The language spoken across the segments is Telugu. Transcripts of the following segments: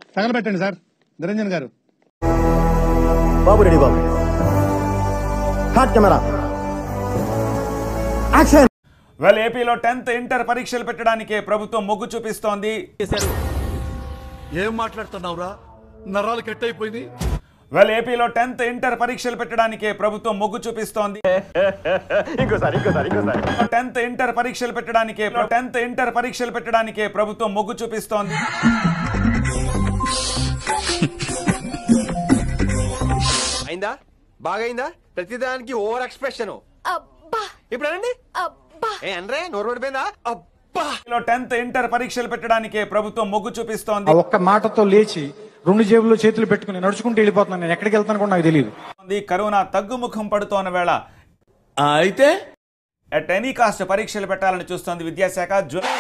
తగలబెట్టండి సార్ నిరంజన్ గారు బాబు రెడీ బాబు హాట్ కెమెరా యాక్షన్ వెల్ ఏపీలో టెన్త్ ఇంటర్ పరీక్షలు పెట్టడానికే ప్రభుత్వం మొగ్గు చూపిస్తోంది ఏం మాట్లాడుతున్నావురా నరాలు కట్ అయిపోయింది వెల్ ఏపీలో టెన్త్ ఇంటర్ పరీక్షలు పెట్టడానికే ప్రభుత్వం మొగ్గు చూపిస్తోంది ఇంకోసారి ఇంకోసారి ఇంకోసారి టెన్త్ ఇంటర్ పరీక్షలు పెట్టడానికే టెన్త్ ఇంటర్ పరీక్షలు పెట్టడానికే ప్రభుత్వం మొగ్గు చూపిస్తోంది అయిందా బాగైందా ప్రతిదానికి ఓవర్ ఎక్స్ప్రెషన్ అబ్బా ఇప్పుడు అనండి అబ్బా ఏ అనరే నోరు పడిపోయిందా అబ్బా టెన్త్ ఇంటర్ పరీక్షలు పెట్టడానికే ప్రభుత్వం మొగ్గు చూపిస్తోంది ఆ ఒక్క మాటతో లేచి రెండు జేబుల్లో చేతులు పెట్టుకుని నడుచుకుంటూ వెళ్ళిపోతున్నాను నేను ఎక్కడికి వెళ్తాను కూడా నాకు తెలియదు కరోనా తగ్గుముఖం పడుతోన్న వేళ అయితే అట్ ఎనీ కాస్ట్ పరీక్షలు పెట్టాలని చూస్తోంది విద్యాశాఖ జూలై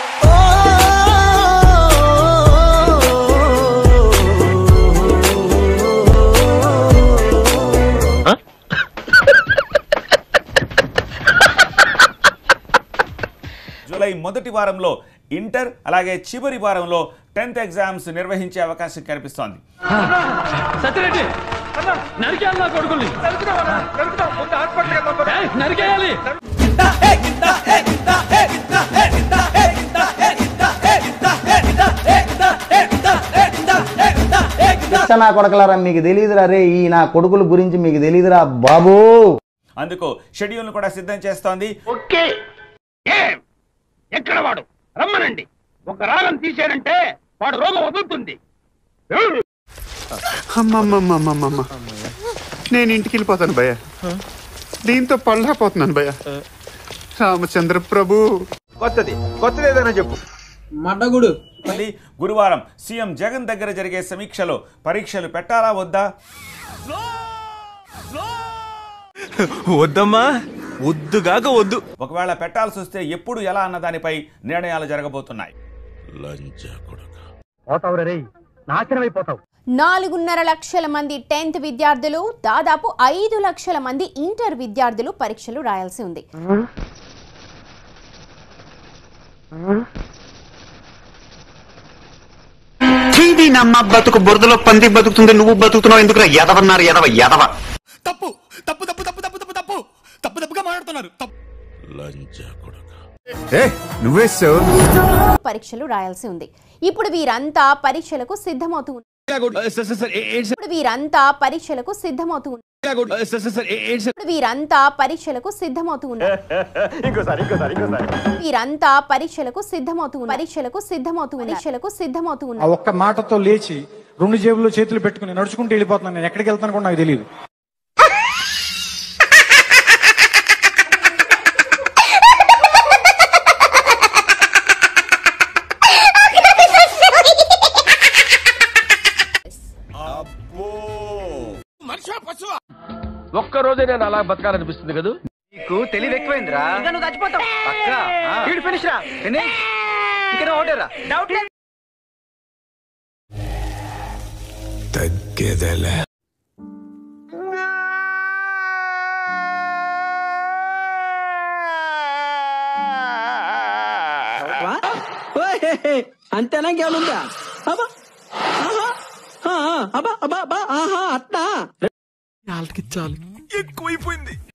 జూలై మొదటి వారంలో ఇంటర్ అలాగే చివరి వారంలో టెన్త్ ఎగ్జామ్స్ నిర్వహించే అవకాశం కనిపిస్తోంది సత్యరెడ్డి నరికేయాలి నా కొడుకుల్ని ఏయ్, నరికేయాలి నా కొడకలారా మీకు తెలియదురా రే ఈ నా కొడుకుల గురించి మీకు తెలియదురా బాబూ అందుకు షెడ్యూల్ కూడా సిద్ధం చేస్తోంది ఓకే ఎక్కడ వాడు రమ్మనండి ఒక రాగం తీశారంటే వాడు రోగం వదులుతుంది అమ్మమ్మమ్మమ్మమ్మ నేను ఇంటికి వెళ్ళిపోతాను భయ్య దీంతో పళ్ళపోతున్నాను భయ్య రామచంద్ర ప్రభు కొత్తది కొత్తది ఏదైనా చెప్పు మళ్ళీ గురువారం సీఎం జగన్ దగ్గర జరిగే సమీక్షలో పరీక్షలు పెట్టాలా వద్దా వద్దమ్మా వద్దుగాక వద్దు ఒకవేళ పెట్టాల్సి వస్తే ఎప్పుడు ఎలా అన్న దానిపై నిర్ణయాలు జరగబోతున్నాయి నాలుగున్నర లక్షల మంది టెన్త్ విద్యార్థులు దాదాపు ఐదు లక్షల మంది ఇంటర్ విద్యార్థులు పరీక్షలు రాయాల్సి ఉంది నమ్మ బతుకు బురదలో పంది బతుకుతుంది నువ్వు బతుకుతున్నావు ఎందుకు ఎదవన్నారు ఎదవ ఎదవ తప్పు తప్పు తప్పు తప్పు తప్పు తప్పు తప్పు తప్పు తప్పుగా మాట్లాడుతున్నారు తప్పు నువ్వేసావు పరీక్షలు రాయాల్సి ఉంది ఇప్పుడు వీరంతా పరీక్షలకు సిద్ధమవుతూ ఉన్నారు. ఇప్పుడు వీరంతా పరీక్షలకు సిద్ధమవుతూ ఉన్నారు. ఇప్పుడు వీరంతా పరీక్షలకు సిద్ధమవుతూ ఉన్నారు ఇంకోసారి ఇంకోసారి ఇంకోసారి వీరంతా పరీక్షలకు సిద్ధమవుతూ ఉన్నారు. పరీక్షలకు సిద్ధమవుతూ ఉన్నారు. పరీక్షలకు సిద్ధమవుతూ ఆ ఉన్నారు ఒక్క మాటతో లేచి రెండు జేబుల్లో చేతులు పెట్టుకుని నడుచుకుంటూ వెళ్ళిపోతున్నాను నేను ఎక్కడికి వెళ్తాను కూడా నాకు తెలియదు ఒక్క రోజే నేను అలా బతకాలనిపిస్తుంది కదా నీకు తెలివి ఎక్కువైందిరా నువ్వు చచ్చిపోతావు పక్క ఫినిష్ రా ఫినిష్ ఇంకా ఓటేరా డౌట్ తగ్గేదలే అంతేనా ఇంకేమనుందా అబ్బా ఆహా ఆ, ఆ, అబ్బా అబ్బా అబ్బా ఆహా అట్నా వాళ్ళకి చాలు ఎక్కువైపోయింది